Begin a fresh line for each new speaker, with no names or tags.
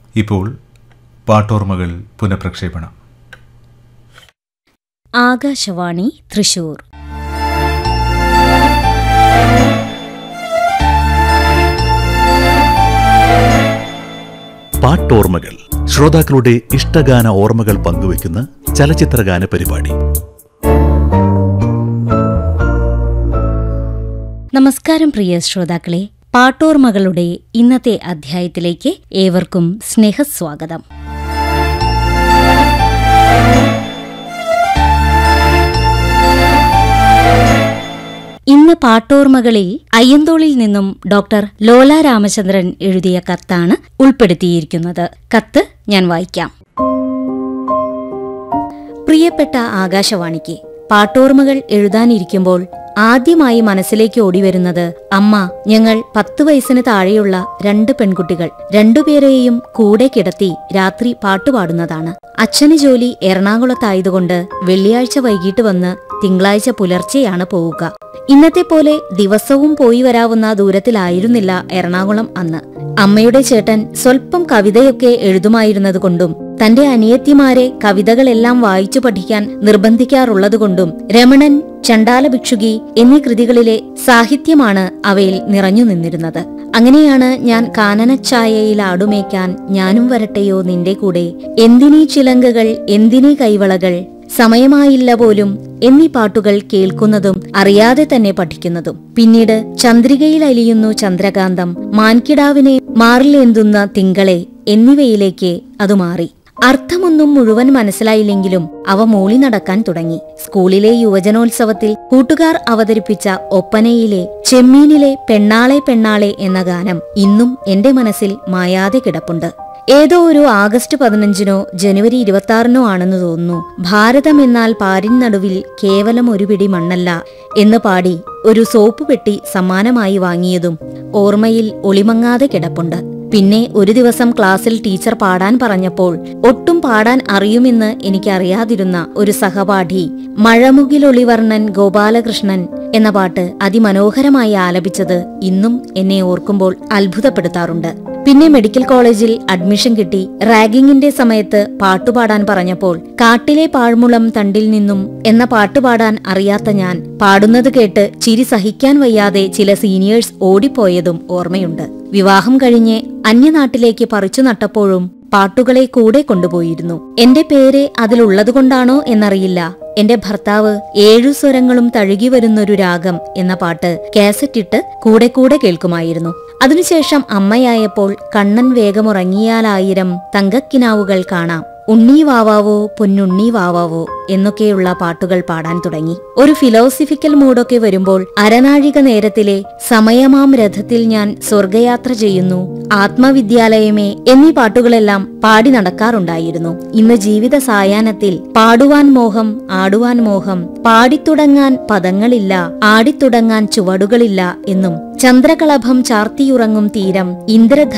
ഇപ്പോൾ പാട്ടോർമ്മകൾ പുനഃപ്രക്ഷേപണം
ആകാശവാണി തൃശൂർ
പാട്ടോർമ്മകൾ ശ്രോതാക്കളുടെ ഇഷ്ടഗാന ഓർമ്മകൾ പങ്കുവയ്ക്കുന്ന ചലച്ചിത്രഗാന പരിപാടി
നമസ്കാരം പ്രിയ ശ്രോതാക്കളെ പാട്ടോർമകളുടെ ഇന്നത്തെ അധ്യായത്തിലേക്ക് ഏവർക്കും സ്നേഹസ്വാഗതം ഇന്ന് പാട്ടോർമകളിൽ അയ്യന്തോളിൽ നിന്നും ഡോക്ടർ ലോല രാമചന്ദ്രൻ എഴുതിയ കത്താണ് ഉൾപ്പെടുത്തിയിരിക്കുന്നത് കത്ത് ഞാൻ വായിക്കാം പ്രിയപ്പെട്ട ആകാശവാണിക്ക് പാട്ടോർമകൾ എഴുതാനിരിക്കുമ്പോൾ ആദ്യമായി മനസ്സിലേക്ക് ഓടിവരുന്നത് അമ്മ ഞങ്ങൾ പത്തു വയസ്സിന് താഴെയുള്ള രണ്ട് പെൺകുട്ടികൾ രണ്ടുപേരെയും കൂടെ കിടത്തി രാത്രി പാട്ടുപാടുന്നതാണ് അച്ഛന് ജോലി എറണാകുളത്തായതുകൊണ്ട് വെള്ളിയാഴ്ച വൈകിട്ട് വന്ന് തിങ്കളാഴ്ച പുലർച്ചെയാണ് പോവുക ഇന്നത്തെ പോലെ ദിവസവും പോയി വരാവുന്ന ദൂരത്തിലായിരുന്നില്ല എറണാകുളം അന്ന് അമ്മയുടെ ചേട്ടൻ സ്വൽപ്പം കവിതയൊക്കെ എഴുതുമായിരുന്നതുകൊണ്ടും തന്റെ അനിയത്തിമാരെ കവിതകളെല്ലാം വായിച്ചു പഠിക്കാൻ നിർബന്ധിക്കാറുള്ളതുകൊണ്ടും രമണൻ ചണ്ടാല ഭിക്ഷുകി എന്നീ കൃതികളിലെ സാഹിത്യമാണ് അവയിൽ നിറഞ്ഞു നിന്നിരുന്നത് അങ്ങനെയാണ് ഞാൻ കാനനച്ചായയിൽ ആടുമേക്കാൻ ഞാനും വരട്ടെയോ നിന്റെ കൂടെ എന്തിനീ ചിലങ്കകൾ എന്തിനീ കൈവളകൾ സമയമായില്ല പോലും എന്നീ പാട്ടുകൾ കേൾക്കുന്നതും അറിയാതെ തന്നെ പഠിക്കുന്നതും പിന്നീട് ചന്ദ്രികയിൽ അലിയുന്നു ചന്ദ്രകാന്തം മാൻകിടാവിനെ മാറിലേന്തുന്ന തിങ്കളെ എന്നിവയിലേക്ക് അത് മാറി അർത്ഥമൊന്നും മുഴുവൻ മനസ്സിലായില്ലെങ്കിലും അവ മൂളി നടക്കാൻ തുടങ്ങി സ്കൂളിലെ യുവജനോത്സവത്തിൽ കൂട്ടുകാർ അവതരിപ്പിച്ച ഒപ്പനയിലെ ചെമ്മീനിലെ പെണ്ണാളെ പെണ്ണാളെ എന്ന ഗാനം ഇന്നും എന്റെ മനസ്സിൽ മായാതെ കിടപ്പുണ്ട് ഏതോ ഒരു ആഗസ്റ്റ് പതിനഞ്ചിനോ ജനുവരി ഇരുപത്തിയാറിനോ ആണെന്ന് തോന്നുന്നു ഭാരതം എന്നാൽ പാരിൻ നടുവിൽ കേവലം ഒരു പിടി മണ്ണല്ല എന്ന് പാടി ഒരു സോപ്പ് പെട്ടി സമ്മാനമായി വാങ്ങിയതും ഓർമ്മയിൽ ഒളിമങ്ങാതെ കിടപ്പുണ്ട് പിന്നെ ഒരു ദിവസം ക്ലാസ്സിൽ ടീച്ചർ പാടാൻ പറഞ്ഞപ്പോൾ ഒട്ടും പാടാൻ അറിയുമെന്ന് എനിക്കറിയാതിരുന്ന ഒരു സഹപാഠി മഴമുകിലൊളിവർണ്ണൻ ഗോപാലകൃഷ്ണൻ എന്ന പാട്ട് അതിമനോഹരമായി ആലപിച്ചത് ഇന്നും എന്നെ ഓർക്കുമ്പോൾ അത്ഭുതപ്പെടുത്താറുണ്ട് പിന്നെ മെഡിക്കൽ കോളേജിൽ അഡ്മിഷൻ കിട്ടി റാഗിങ്ങിന്റെ സമയത്ത് പാട്ടുപാടാൻ പറഞ്ഞപ്പോൾ കാട്ടിലെ പാഴ്മുളം തണ്ടിൽ നിന്നും എന്ന പാട്ടുപാടാൻ അറിയാത്ത ഞാൻ പാടുന്നത് കേട്ട് ചിരി സഹിക്കാൻ വയ്യാതെ ചില സീനിയേഴ്സ് ഓടിപ്പോയതും ഓർമ്മയുണ്ട് വിവാഹം കഴിഞ്ഞ് അന്യനാട്ടിലേക്ക് പറിച്ചു നട്ടപ്പോഴും പാട്ടുകളെ കൂടെ കൊണ്ടുപോയിരുന്നു എന്റെ പേര് അതിലുള്ളതുകൊണ്ടാണോ എന്നറിയില്ല എന്റെ ഭർത്താവ് ഏഴു സ്വരങ്ങളും തഴുകി വരുന്നൊരു രാഗം എന്ന പാട്ട് കാസറ്റിട്ട് കൂടെ കൂടെ കേൾക്കുമായിരുന്നു അതിനുശേഷം അമ്മയായപ്പോൾ കണ്ണൻ വേഗമുറങ്ങിയാലായിരം തങ്കക്കിനാവുകൾ കാണാം ഉണ്ണി വാവാവോ പൊന്നുണ്ണി വാവാവോ എന്നൊക്കെയുള്ള പാട്ടുകൾ പാടാൻ തുടങ്ങി ഒരു ഫിലോസഫിക്കൽ മൂഡൊക്കെ വരുമ്പോൾ അരനാഴിക നേരത്തിലെ സമയമാം രഥത്തിൽ ഞാൻ സ്വർഗയാത്ര ചെയ്യുന്നു ആത്മവിദ്യാലയമേ എന്നീ പാട്ടുകളെല്ലാം പാടി നടക്കാറുണ്ടായിരുന്നു ഇന്ന് ജീവിത സായാഹ്നത്തിൽ പാടുവാൻ മോഹം ആടുവാൻ മോഹം പാടിത്തുടങ്ങാൻ പദങ്ങളില്ല ആടിത്തുടങ്ങാൻ ചുവടുകളില്ല എന്നും ചന്ദ്രകളഭം ചാർത്തിയുറങ്ങും തീരം ഇന്ദ്രധ